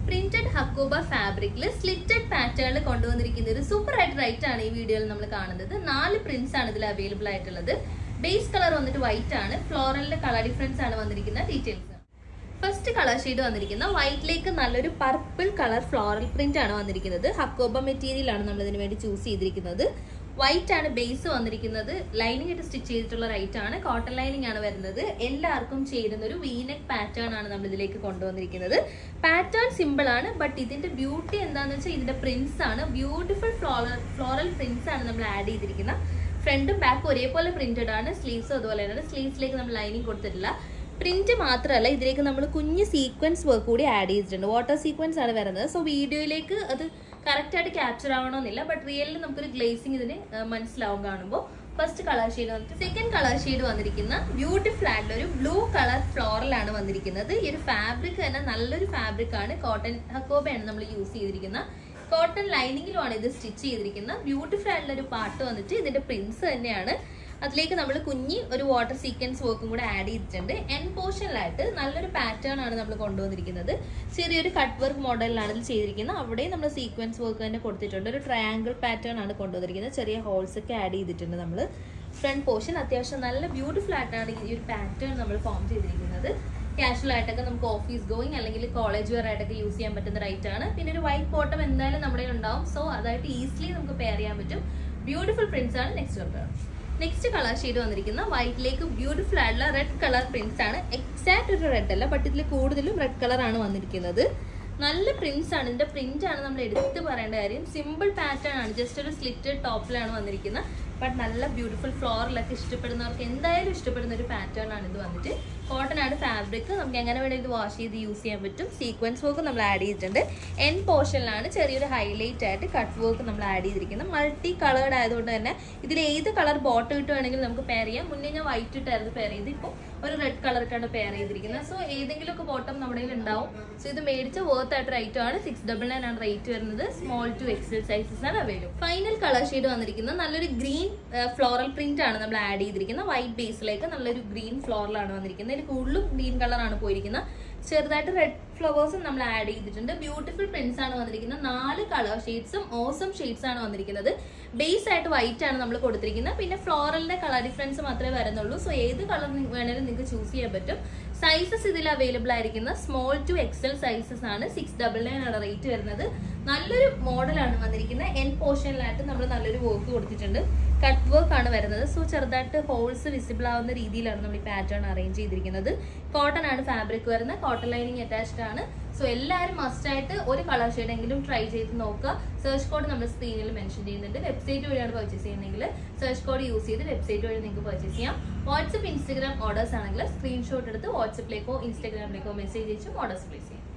printed hakoba ഫാബ്രിക്കിൽ slitted പാറ്റേണിൽ കൊണ്ടുവന്നിരിക്കുന്ന ഒരു സൂപ്പർ ആയിട്ട് റൈറ്റ് ആണ് ഈ വീഡിയോയിൽ നമ്മൾ കാണുന്നത് നാല് പ്രിന്റ്സ് ആണ് ഇതിൽ അവൈലബിൾ ആയിട്ടുള്ളത് ബേസ് കളർ വന്നിട്ട് വൈറ്റ് ആണ് ഫ്ലോറലിന്റെ കളർ ഡിഫറൻസ് ആണ് വന്നിരിക്കുന്ന ഡീറ്റെയിൽസ് ഫസ്റ്റ് കളർ ഷെയ്ഡ് വന്നിരിക്കുന്ന വൈറ്റിലേക്ക് നല്ലൊരു പർപ്പിൾ കളർ ഫ്ലോറൽ പ്രിന്റ് ആണ് വന്നിരിക്കുന്നത് ഹക്കോബ മെറ്റീരിയൽ ആണ് നമ്മൾ ഇതിന് വേണ്ടി ചൂസ് ചെയ്തിരിക്കുന്നത് വൈറ്റ് ആണ് ബേസ് വന്നിരിക്കുന്നത് ലൈനിങ് ആയിട്ട് സ്റ്റിച്ച് ചെയ്തിട്ടുള്ള റൈറ്റ് ആണ് കോട്ടൺ ലൈനിങ് ആണ് വരുന്നത് എല്ലാവർക്കും ചേരുന്ന ഒരു വീനെക്ക് പാറ്റേൺ ആണ് നമ്മൾ ഇതിലേക്ക് കൊണ്ടുവന്നിരിക്കുന്നത് പാറ്റേൺ സിമ്പിൾ ആണ് ബട്ട് ഇതിന്റെ ബ്യൂട്ടി എന്താണെന്ന് വെച്ചാൽ ഇതിന്റെ പ്രിന്റ്സ് ആണ് ബ്യൂട്ടിഫുൾ ഫ്ലോറൽ ഫ്ലോറൽ പ്രിന്റ്സ് ആണ് നമ്മൾ ആഡ് ചെയ്തിരിക്കുന്നത് ഫ്രണ്ടും ബാക്കും ഒരേപോലെ പ്രിന്റഡ് ആണ് സ്ലീവ്സും അതുപോലെ തന്നെ സ്ലീവ്സിലേക്ക് നമ്മൾ ലൈനിങ് കൊടുത്തിട്ടില്ല പ്രിന്റ് മാത്രമല്ല ഇതിലേക്ക് നമ്മൾ കുഞ്ഞ് സീക്വൻസ് വർക്ക് കൂടി ആഡ് ചെയ്തിട്ടുണ്ട് വാട്ടർ സീക്വൻസ് ആണ് വരുന്നത് സോ വീഡിയോയിലേക്ക് അത് കറക്റ്റ് ആയിട്ട് ക്യാപ്ചർ ആവണമെന്നില്ല ബട്ട് റിയലിൽ നമുക്കൊരു ഗ്ലേസിംഗ് ഇതിന് ആ, മനസ്സിലാവും കാണുമ്പോൾ ഫസ്റ്റ് കളർ ഷെയ്ഡ് വന്നിട്ട് സെക്കൻഡ് കളർ ഷെയ്ഡ് വന്നിരിക്കുന്ന ബ്യൂട്ടിഫുൾ ആയിട്ടുള്ള ഒരു ബ്ലൂ കളർ ഫ്ലോറലാണ് വന്നിരിക്കുന്നത് ഈ ഒരു ഫാബ്രിക് തന്നെ നല്ലൊരു ഫാബ്രിക് ആണ് കോട്ടൺ ഹക്കോബയാണ് നമ്മൾ യൂസ് ചെയ്തിരിക്കുന്നത് കോട്ടൺ ലൈനിങ്ങിലുമാണ് ഇത് സ്റ്റിച്ച് ചെയ്തിരിക്കുന്നത് ബ്യൂട്ടിഫുൾ ആയിട്ടുള്ള ഒരു പാട്ട് വന്നിട്ട് ഇതിന്റെ പ്രിൻസ് തന്നെയാണ് അതിലേക്ക് നമ്മൾ കുഞ്ഞി ഒരു വാട്ടർ സീക്വൻസ് വർക്കും കൂടെ ആഡ് ചെയ്തിട്ടുണ്ട് എൻ പോർഷനിലായിട്ട് നല്ലൊരു പാറ്റേൺ ആണ് നമ്മൾ കൊണ്ടുവന്നിരിക്കുന്നത് ചെറിയൊരു കട്ട് വർക്ക് മോഡലിലാണ് ഇത് ചെയ്തിരിക്കുന്നത് അവിടെ നമ്മൾ സീക്വൻസ് വർക്ക് തന്നെ കൊടുത്തിട്ടുണ്ട് ഒരു ട്രയാങ്കിൾ പാറ്റേൺ ആണ് കൊണ്ടുവന്നിരിക്കുന്നത് ചെറിയ ഹോൾസ് ഒക്കെ ആഡ് ചെയ്തിട്ടുണ്ട് നമ്മൾ ഫ്രണ്ട് പോർഷൻ അത്യാവശ്യം നല്ല ബ്യൂട്ടിഫുൾ ആയിട്ടാണ് ഈ ഒരു പാറ്റേൺ നമ്മൾ ഫോം ചെയ്തിരിക്കുന്നത് കാഷ്വൽ ആയിട്ടൊക്കെ നമുക്ക് ഓഫീസ് ഗോയിങ് അല്ലെങ്കിൽ കോളേജ് വെയർ ആയിട്ടൊക്കെ യൂസ് ചെയ്യാൻ പറ്റുന്ന റൈറ്റ് ആണ് പിന്നെ ഒരു വൈറ്റ് ബോട്ടം എന്തായാലും നമ്മുടെ ഉണ്ടാവും സോ അതായിട്ട് ഈസിലി നമുക്ക് പെയർ ചെയ്യാൻ പറ്റും ബ്യൂട്ടിഫുൾ പ്രിന്റ്സ് ആണ് next colour next colour shade വന്നിരിക്കുന്ന വൈറ്റിലേക്ക് ബ്യൂട്ടിഫുൾ ആയിട്ടുള്ള റെഡ് കളർ പ്രിന്റ്സ് ആണ് എക്സാക്ട് ഒരു റെഡ് അല്ല ബട്ട് ഇതിൽ കൂടുതലും റെഡ് കളർ ആണ് വന്നിരിക്കുന്നത് നല്ല പ്രിന്റ്സ് ആണ് ഇതിന്റെ പ്രിന്റ് ആണ് നമ്മൾ എടുത്ത് പറയേണ്ട കാര്യം സിമ്പിൾ പാറ്റേൺ ആണ് ജസ്റ്റ് ഒരു സ്ലിറ്റഡ് ടോപ്പിലാണ് വന്നിരിക്കുന്നത് ബട്ട് നല്ല ബ്യൂട്ടിഫുൾ ഫ്ലോറിലൊക്കെ ഇഷ്ടപ്പെടുന്നവർക്ക് എന്തായാലും ഇഷ്ടപ്പെടുന്ന ഒരു പാറ്റേൺ ആണ് ഇത് വന്നിട്ട് കോട്ടൺ ആണ് ഫാബ്രിക് നമുക്ക് എങ്ങനെ വേണമെങ്കിലും ഇത് വാഷ് ചെയ്ത് യൂസ് ചെയ്യാൻ പറ്റും സീക്വൻസ് വർക്ക് നമ്മൾ ആഡ് ചെയ്തിട്ടുണ്ട് എൻ പോർഷനിലാണ് ചെറിയൊരു ഹൈലൈറ്റ് ആയിട്ട് കട്ട് വർക്ക് നമ്മൾ ആഡ് ചെയ്തിരിക്കുന്നത് മൾട്ടി കളേർഡ് ആയതുകൊണ്ട് തന്നെ ഇതിൽ ഏത് കളർ ബോട്ടം ഇട്ട് വേണമെങ്കിലും നമുക്ക് പെയർ ചെയ്യാം മുന്നേ ഞാൻ വൈറ്റ് ഇട്ടായിരുന്നു പെയർ ചെയ്ത് ഇപ്പോൾ ഒരു റെഡ് കളർ ഇട്ടാണ് പെയർ ചെയ്തിരിക്കുന്നത് സോ ഏതെങ്കിലും ഒക്കെ ബോട്ടം നമ്മുടെ കയ്യിൽ ഉണ്ടാവും സോ ഇത് മേടിച്ച വർത്ത് ആയിട്ട് റേറ്റ് ആണ് സിക്സ് ഡബിൾ നയൻ ആണ് റേറ്റ് വരുന്നത് സ്മോൾ ടു എക്സൽ സൈസസ് ആണ് അവൈലബിൾ ഫൈനൽ കളർ ഷെയ്ഡ് വന്നിരിക്കുന്നത് നല്ലൊരു ഗ്രീൻ ഫ്ലോറൽ പ്രിന്റ് ആണ് നമ്മൾ ആഡ് ചെയ്തിരിക്കുന്നത് വൈറ്റ് ബേസിലേക്ക് നല്ലൊരു ഗ്രീൻ ഫ്ലോറിലാണ് വന്നിരിക്കുന്നത് ഇതിൽ കൂടുതലും ഗ്രീൻ കളറാണ് പോയിരിക്കുന്നത് ചെറുതായിട്ട് റെഡ് ഫ്ലവേഴ്സും നമ്മൾ ആഡ് ചെയ്തിട്ടുണ്ട് ബ്യൂട്ടിഫുൾ പ്രിന്റ്സ് ആണ് വന്നിരിക്കുന്നത് നാല് കളർ ഷെയ്ഡ്സും ഓസം ഷെയ്ഡ്സ് ആണ് വന്നിരിക്കുന്നത് ബേസ് ആയിട്ട് വൈറ്റ് ആണ് നമ്മൾ കൊടുത്തിരിക്കുന്നത് പിന്നെ ഫ്ലോറലിന്റെ കളർ ഡിഫറൻസ് മാത്രമേ വരുന്നുള്ളൂ സോ ഏത് കളർ വേണേലും നിങ്ങൾക്ക് ചൂസ് ചെയ്യാൻ പറ്റും സൈസസ് ഇതിൽ അവൈലബിൾ ആയിരിക്കുന്ന സ്മോൾ ടു എക്സൽ സൈസസ് ആണ് സിക്സ് ഡബിൾ നയൻ ആണ് റേറ്റ് വരുന്നത് നല്ലൊരു മോഡലാണ് വന്നിരിക്കുന്നത് എൻ പോർഷനിലായിട്ട് നമ്മൾ നല്ലൊരു വർക്ക് കൊടുത്തിട്ടുണ്ട് കട്ട് വർക്ക് ആണ് വരുന്നത് സോ ചെറുതായിട്ട് ഹോൾസ് വിസിബിൾ ആവുന്ന രീതിയിലാണ് നമ്മൾ ഈ പാറ്റേൺ അറേഞ്ച് ചെയ്തിരിക്കുന്നത് കോട്ടൺ ആണ് ഫാബ്രിക് വരുന്നത് കോട്ടൺ ലൈനിങ് അറ്റാച്ച്ഡ് ആണ് സോ എല്ലാവരും മസ്റ്റ് ആയിട്ട് ഒരു കളർ ഷെയ്ഡ് എങ്കിലും ട്രൈ ചെയ്ത് നോക്കുക സെർച്ച് കോഡ് നമ്മൾ സ്ക്രീനിൽ മെൻഷൻ ചെയ്യുന്നുണ്ട് വെബ്സൈറ്റ് വഴിയാണ് പർച്ചേസ് ചെയ്യുന്നതെങ്കിൽ സെർച്ച് കോഡ് യൂസ് ചെയ്ത് വെബ്സൈറ്റ് വഴി നിങ്ങൾക്ക് പർച്ചേസ് ചെയ്യാം വാട്സപ്പ് ഇൻസ്റ്റാഗ്രാം ഓർഡേഴ്സ് ആണെങ്കിൽ സ്ക്രീൻഷോട്ട് എടുത്ത് വാട്സപ്പിലേക്കോ ഇൻസ്റ്റാഗ്രാമിലേക്കോ മെസ്സേജ് അയച്ചും ഓർഡേഴ്സ് പ്ലേസ് ചെയ്യാം